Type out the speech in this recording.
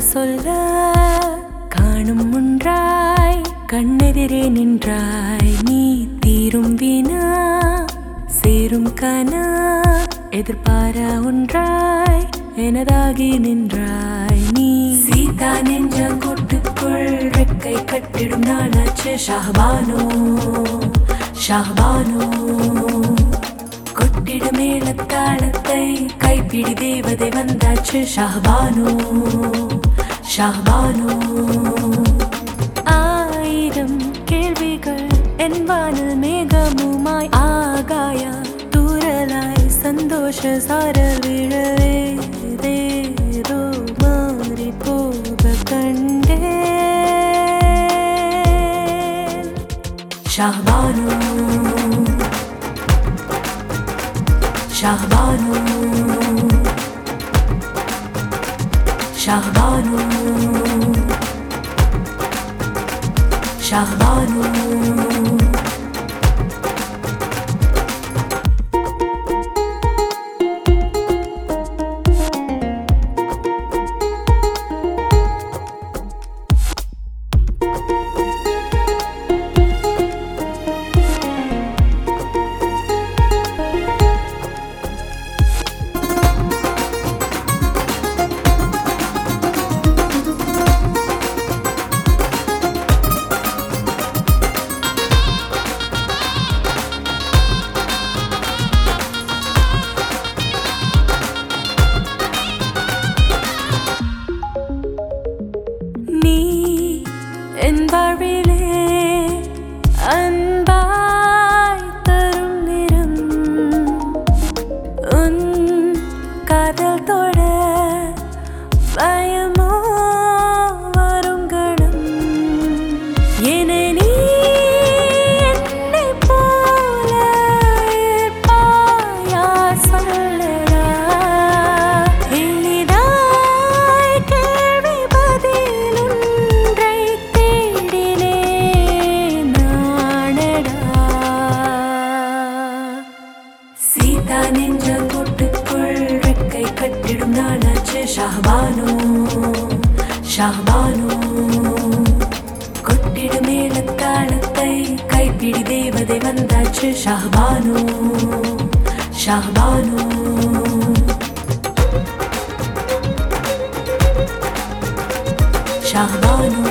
சொல்ல காணும் ஒன்றாய் கண்ணெதிரே நின்றாய் நீ தீரும் வீணா சேரும் கனா எதிர்பார ஒன்றாய் எனதாகி நின்றாய் நீ சீதா நெஞ்ச கொட்டுக்குள் ரெக்கை கட்டிடும் நாளாச்சு ஷாபானோ ஷாபானோ கொட்டிட மேளத்தாளத்தை கைப்பிடி தேவதை வந்தாச்சு ஷாபானோ ஷாபானோ ஆயிரம் கேள்விகள் என்பானில் மேகமுமாய் ஆகாயா தூரலாய் சந்தோஷ சாரல் விழவே ஏதேதோ மாறி போக கண்டேன் ஷாபானோ ஷாபானோ ஷாபானோ ஷாபானோ நீ என் வாழ்விலே அன்பாய் தரும் நிறம் உன் காதல் தொட பயமோ வரும் கணம் என்னை நீ என்னைப் போல இருப்பாயா சொல்லடா எளிதாய் கேள்வி பதிலொன்றைத் தேடினேன் நானடா. சீதா நெஞ்ச கூட்டுக்குள் ரெக்கை கட்டிடும் நாளாச்சு ஷாபானோ ஷாபானோ கொட்டிட மேளத்தாளத்தை கைப்பிடி தேவதை வந்தாச்சு ஷாபானோ ஷாபானோ ஷாபானோ